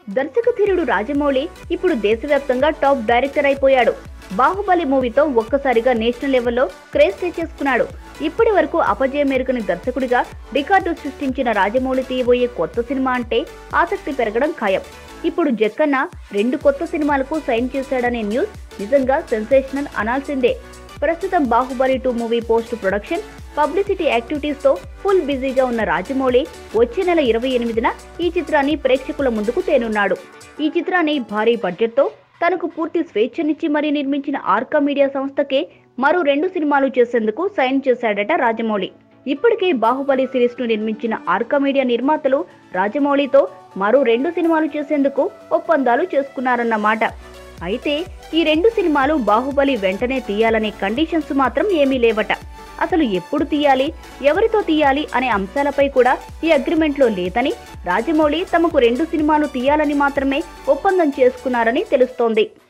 దర్శకధీరుడు రాజమౌళి ఇప్పుడు దేశవ్యాప్తంగా top director అయిపోయాడు బాహుబలి మూవీతో ఒక్కసారిగా నేషనల్ లెవెల్లో క్రేజ్ తెచ్చేసుకున్నాడు ఇప్పటి వరకు అపజయం మేరుకుని దర్శకుడిగా రికార్డు సృష్టించిన రాజమౌళి తీయబోయే కొత్త సినిమా అంటే ఆసక్తి పెరగడం ఖాయం ఇప్పుడు జక్కన్న రెండు కొత్త సినిమాలకు సైన్ చేశాడనే న్యూస్ నిజంగా సెన్సేషనల్ అనాల్సిందే ప్రస్తుతం Baahubali two movie post production publicity activities తో ఫుల్ బిజీగా ఉన్న రాజమౌళి వచ్చే నెల ఇరవై ఎనిమిదిన ఈ చిత్రాన్ని ప్రేక్షకుల ముందుకు తేనున్నాడు ఈ చిత్రాన్ని భారీ బడ్జెట్ తో తనకు పూర్తి స్వేచ్ఛనిచ్చి మరీ నిర్మించిన ఆర్కా మీడియా సంస్థకే మరో రెండు సినిమాలు చేసేందుకు సైన్ చేశాడట రాజమౌళి ఇప్పటికే బాహుబలి సిరీస్ ను నిర్మించిన ఆర్కా మీడియా నిర్మాతలు రాజమౌళితో మరో రెండు సినిమాలు చేసేందుకు ఒప్పందాలు చేసుకున్నారన్నమాట అయితే ఈ రెండు సినిమాలు బాహుబలి వెంటనే తీయాలనే కండిషన్స్ మాత్రం ఏమీ లేవట అసలు ఎప్పుడు తీయాలి ఎవరితో తీయాలి అనే అంశాలపై కూడా ఈ అగ్రిమెంట్లో లేదని రాజమౌళి తమకు రెండు సినిమాలు తీయాలని మాత్రమే ఒప్పందం చేసుకున్నారని తెలుస్తోంది